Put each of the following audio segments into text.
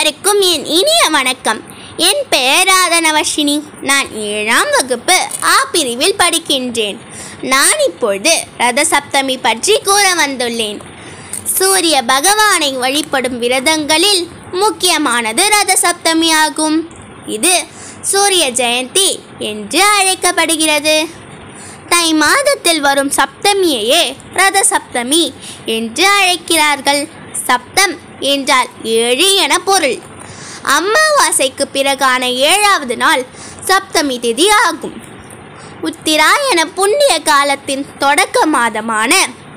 அனைவருக்கும் என் இனிய வணக்கம் என் பெயர் ராதனவர்ஷினி நான் ஏழாம் வகுப்பு ஆ பிரிவில் படிக்கின்றேன் நான் இப்பொழுது ரத சப்தமி பற்றி கூற வந்துள்ளேன் சூரிய பகவானை வழிபடும் விரதங்களில் முக்கியமானது ரத சப்தமி ஆகும் இது சூரிய ஜெயந்தி என்று அழைக்கப்படுகிறது தை மாதத்தில் வரும் சப்தமியையே ரத சப்தமி என்று அழைக்கிறார்கள் சப்தம் என்றால் ஏழு என பொருள் அமாவாசைக்கு பிறகான ஏழாவது நாள் சப்தமி திதி ஆகும் உத்திராயண புண்ணிய காலத்தின் தொடக்க மாதமான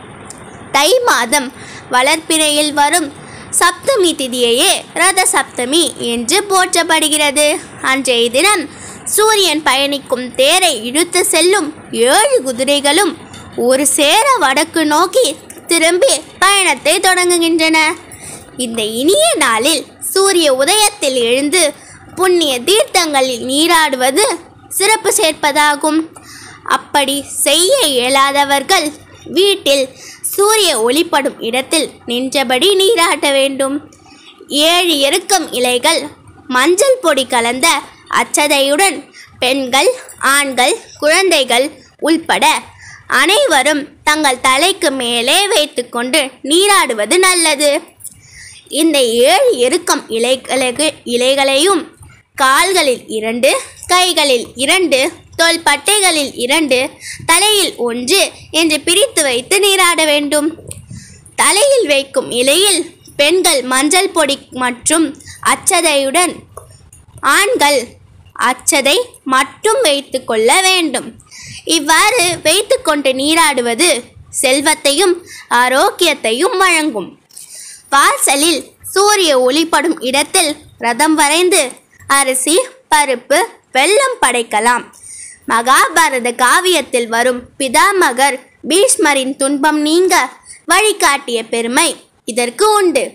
தை மாதம் வளர்ப்பிறையில் வரும் சப்தமி திதியையே ரத சப்தமி என்று போற்றப்படுகிறது அன்றைய தினம் சூரியன் பயணிக்கும் தேரை இழுத்து செல்லும் ஏழு குதிரைகளும் ஒரு சேர வடக்கு நோக்கி திரும்பி பயணத்தை தொடங்குகின்றன இந்த இனிய நாளில் சூரிய உதயத்தில் எழுந்து புண்ணிய தீர்த்தங்களில் நீராடுவது சிறப்பு சேர்ப்பதாகும் அப்படி செய்ய இயலாதவர்கள் வீட்டில் சூரிய ஒளிப்படும் இடத்தில் நின்றபடி நீராட்ட வேண்டும் ஏழு எருக்கம் இலைகள் மஞ்சள் பொடி கலந்த அச்சதையுடன் பெண்கள் ஆண்கள் குழந்தைகள் உள்பட அனைவரும் தங்கள் தலைக்கு மேலே வைத்துக்கொண்டு நீராடுவது நல்லது இந்த ஏழு எருக்கம் இலைகளை இலைகளையும் கால்களில் இரண்டு கைகளில் இரண்டு தோள்பட்டைகளில் இரண்டு தலையில் ஒன்று என்று பிரித்து வைத்து நீராட வேண்டும் தலையில் வைக்கும் இலையில் பெண்கள் மஞ்சள் பொடி மற்றும் அச்சதையுடன் ஆண்கள் அச்சதை மட்டும் வைத்து கொள்ள வேண்டும் இவ்வாறு வைத்துக்கொண்டு நீராடுவது செல்வத்தையும் ஆரோக்கியத்தையும் வழங்கும் வாசலில் சூரிய ஒளிப்படும் இடத்தில் ரதம் வரைந்து அரிசி பருப்பு வெல்லம் படைக்கலாம் மகாபாரத காவியத்தில் வரும் பிதாமகர் பீஷ்மரின் துன்பம் நீங்க வழிகாட்டிய பெருமை இதற்கு உண்டு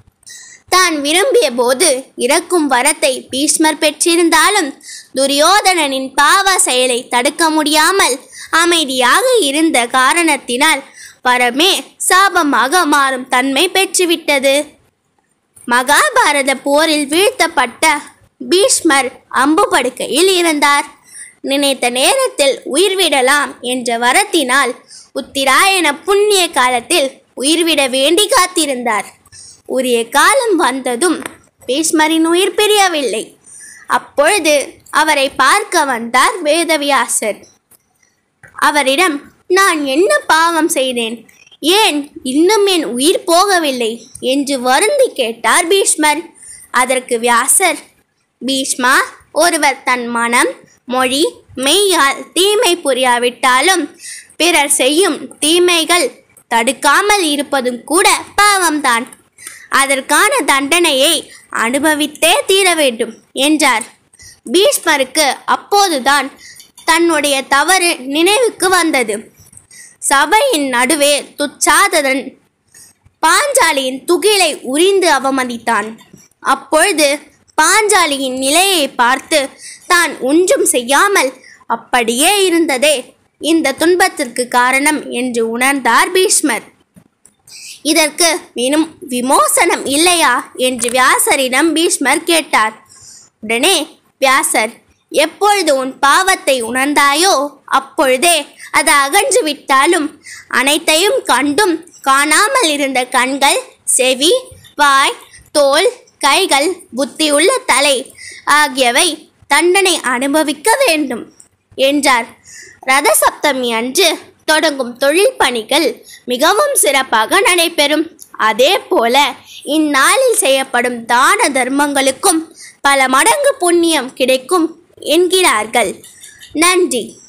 தான் விரும்பிய போது இறக்கும் வரத்தை பீஷ்மர் பெற்றிருந்தாலும் துரியோதனனின் பாவ செயலை தடுக்க முடியாமல் அமைதியாக இருந்த காரணத்தினால் வரமே சாபமாக மாறும் தன்மை பெற்றுவிட்டது மகாபாரத போரில் வீழ்த்தப்பட்ட பீஷ்மர் அம்பு படுக்கையில் இருந்தார் நினைத்த நேரத்தில் உயிர்விடலாம் என்ற வரத்தினால் உத்திராயண புண்ணிய காலத்தில் உயிர்விட வேண்டி காத்திருந்தார் உரிய காலம் வந்ததும் பீஷ்மரின் உயிர் பிரியவில்லை அப்பொழுது அவரை பார்க்க வந்தார் வேதவியாசர் அவரிடம் நான் என்ன பாவம் செய்தேன் ஏன் இன்னும் என் உயிர் போகவில்லை என்று வருந்தி கேட்டார் பீஷ்மர் அதற்கு வியாசர் பீஷ்மா ஒருவர் தன் மனம் மொழி மெய்யால் தீமை புரியாவிட்டாலும் பிறர் செய்யும் தீமைகள் தடுக்காமல் இருப்பதும் கூட பாவம்தான் அதற்கான தண்டனையை அனுபவித்தே தீர வேண்டும் என்றார் பீஷ்மருக்கு அப்போதுதான் தன்னுடைய தவறு நினைவுக்கு வந்தது சபையின் நடுவே துச்சாதனன் பாஞ்சாலியின் துகிலை உரிந்து அவமதித்தான் அப்பொழுது பாஞ்சாலியின் நிலையை பார்த்து தான் ஒன்றும் செய்யாமல் அப்படியே இருந்ததே இந்த துன்பத்திற்கு காரணம் என்று உணர்ந்தார் பீஷ்மர் இதற்கு வினும் விமோசனம் இல்லையா என்று வியாசரிடம் பீஷ்மர் கேட்டார் உடனே வியாசர் எப்பொழுது உன் பாவத்தை உணர்ந்தாயோ அப்பொழுதே அது அகன்று விட்டாலும் அனைத்தையும் கண்டும் காணாமல் இருந்த கண்கள் செவி வாய் தோல் கைகள் புத்தியுள்ள தலை ஆகியவை தண்டனை அனுபவிக்க வேண்டும் என்றார் ரத சப்தமி அன்று தொடங்கும் தொழில் பணிகள் மிகவும் சிறப்பாக நடைபெறும் அதே போல இந்நாளில் செய்யப்படும் தான தர்மங்களுக்கும் பல மடங்கு புண்ணியம் கிடைக்கும் என்கிறார்கள் நன்றி